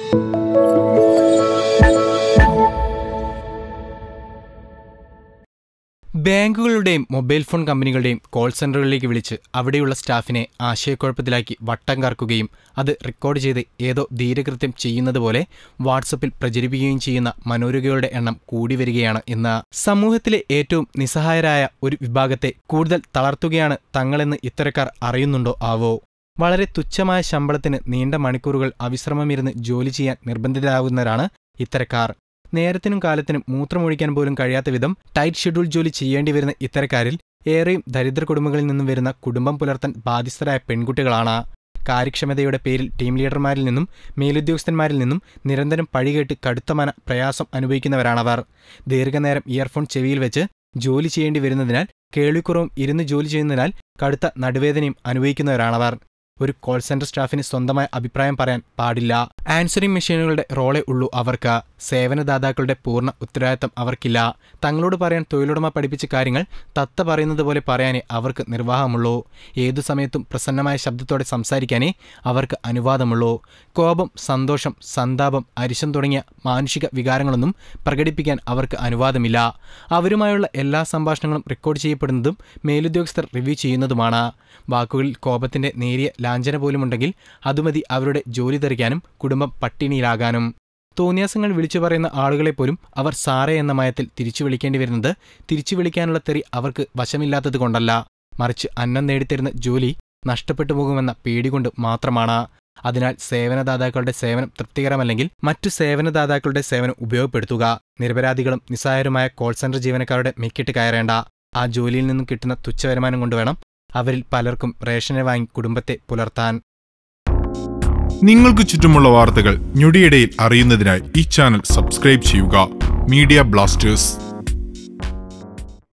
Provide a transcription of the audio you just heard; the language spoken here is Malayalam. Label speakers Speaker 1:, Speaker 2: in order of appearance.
Speaker 1: ബാങ്കുകളുടെയും മൊബൈൽ ഫോൺ കമ്പനികളുടെയും കോൾ സെന്ററുകളിലേക്ക് വിളിച്ച് അവിടെയുള്ള സ്റ്റാഫിനെ ആശയക്കുഴപ്പത്തിലാക്കി വട്ടം കറക്കുകയും അത് റെക്കോർഡ് ചെയ്ത് ഏതോ ധീരകൃത്യം ചെയ്യുന്നത് പോലെ വാട്സപ്പിൽ പ്രചരിപ്പിക്കുകയും ചെയ്യുന്ന മനോരോഗികളുടെ എണ്ണം കൂടി വരികയാണ് ഇന്ന് സമൂഹത്തിലെ ഏറ്റവും നിസ്സഹായരായ ഒരു വിഭാഗത്തെ കൂടുതൽ തളർത്തുകയാണ് തങ്ങളെന്ന് ഇത്തരക്കാർ അറിയുന്നുണ്ടോ ആവോ വളരെ തുച്ഛമായ ശമ്പളത്തിന് നീണ്ട മണിക്കൂറുകൾ അവിശ്രമമിരുന്ന് ജോലി ചെയ്യാൻ നിർബന്ധിതരാകുന്നവരാണ് ഇത്തരക്കാർ നേരത്തിനും കാലത്തിനും മൂത്രമൊഴിക്കാൻ പോലും കഴിയാത്ത വിധം ടൈറ്റ് ഷെഡ്യൂൾ ജോലി ചെയ്യേണ്ടി വരുന്ന ഇത്തരക്കാരിൽ ഏറെയും ദരിദ്ര കുടുംബങ്ങളിൽ നിന്നും വരുന്ന കുടുംബം പുലർത്താൻ ബാധ്യസ്ഥരായ പെൺകുട്ടികളാണ് കാര്യക്ഷമതയുടെ പേരിൽ ടീം ലീഡർമാരിൽ നിന്നും മേലുദ്യോഗസ്ഥന്മാരിൽ നിന്നും നിരന്തരം പഴികേട്ട് കടുത്ത മന പ്രയാസം അനുഭവിക്കുന്നവരാണവർ ദീർഘനേരം ഇയർഫോൺ ചെവിയിൽ വെച്ച് ജോലി ചെയ്യേണ്ടി വരുന്നതിനാൽ കേൾവിക്കുറവും ഇരുന്ന് ജോലി ചെയ്യുന്നതിനാൽ കടുത്ത നടുവേദനയും അനുഭവിക്കുന്നവരാണവർ ഒരു കോൾ സെന്റർ സ്റ്റാഫിന് സ്വന്തമായ അഭിപ്രായം പറയാൻ പാടില്ല ആൻസറിംഗ് മെഷീനുകളുടെ റോളേ ഉള്ളൂ അവർക്ക് സേവനദാതാക്കളുടെ പൂർണ്ണ ഉത്തരവാദിത്തം അവർക്കില്ല തങ്ങളോട് പറയാൻ തൊഴിലുടമ പഠിപ്പിച്ച കാര്യങ്ങൾ തത്ത പറയുന്നത് പോലെ പറയാനേ അവർക്ക് നിർവാഹമുള്ളൂ ഏതു സമയത്തും പ്രസന്നമായ ശബ്ദത്തോടെ സംസാരിക്കാനേ അവർക്ക് അനുവാദമുള്ളൂ കോപം സന്തോഷം സന്താപം അരിശം തുടങ്ങിയ മാനുഷിക വികാരങ്ങളൊന്നും പ്രകടിപ്പിക്കാൻ അവർക്ക് അനുവാദമില്ല അവരുമായുള്ള എല്ലാ സംഭാഷണങ്ങളും റെക്കോർഡ് ചെയ്യപ്പെടുന്നതും മേലുദ്യോഗസ്ഥർ റിവ്യൂ ചെയ്യുന്നതുമാണ് വാക്കുകളിൽ കോപത്തിന്റെ നേരിയ ലാഞ്ചന പോലുമുണ്ടെങ്കിൽ അതുമതി അവരുടെ ജോലി തെറിക്കാനും കുടുംബം പട്ടിണിയിലാകാനും തോന്നിയാസങ്ങൾ വിളിച്ചു പറയുന്ന ആളുകളെ പോലും അവർ സാറേ എന്ന മയത്തിൽ തിരിച്ചു വിളിക്കേണ്ടി വരുന്നത് തിരിച്ചു വിളിക്കാനുള്ള തെറി അവർക്ക് വശമില്ലാത്തത് കൊണ്ടല്ല മറിച്ച് അന്നം നേടിത്തരുന്ന ജോലി നഷ്ടപ്പെട്ടു പോകുമെന്ന പേടികൊണ്ട് മാത്രമാണ് അതിനാൽ സേവനദാതാക്കളുടെ സേവനം തൃപ്തികരമല്ലെങ്കിൽ മറ്റു സേവനദാതാക്കളുടെ സേവനം ഉപയോഗപ്പെടുത്തുക നിരപരാധികളും നിസ്സായരുമായ കോൾ സെന്റർ ജീവനക്കാരുടെ മെക്കിട്ട് കയറേണ്ട ആ ജോലിയിൽ നിന്നും കിട്ടുന്ന തുച്ഛവരുമാനം കൊണ്ടുവേണം അവരിൽ പലർക്കും റേഷനെ വാങ്ങി കുടുംബത്തെ പുലർത്താൻ
Speaker 2: നിങ്ങൾക്ക് ചുറ്റുമുള്ള വാർത്തകൾ ഞൊടിയിടയിൽ അറിയുന്നതിനായി ഈ ചാനൽ സബ്സ്ക്രൈബ് ചെയ്യുക മീഡിയ ബ്ലാസ്റ്റേഴ്സ്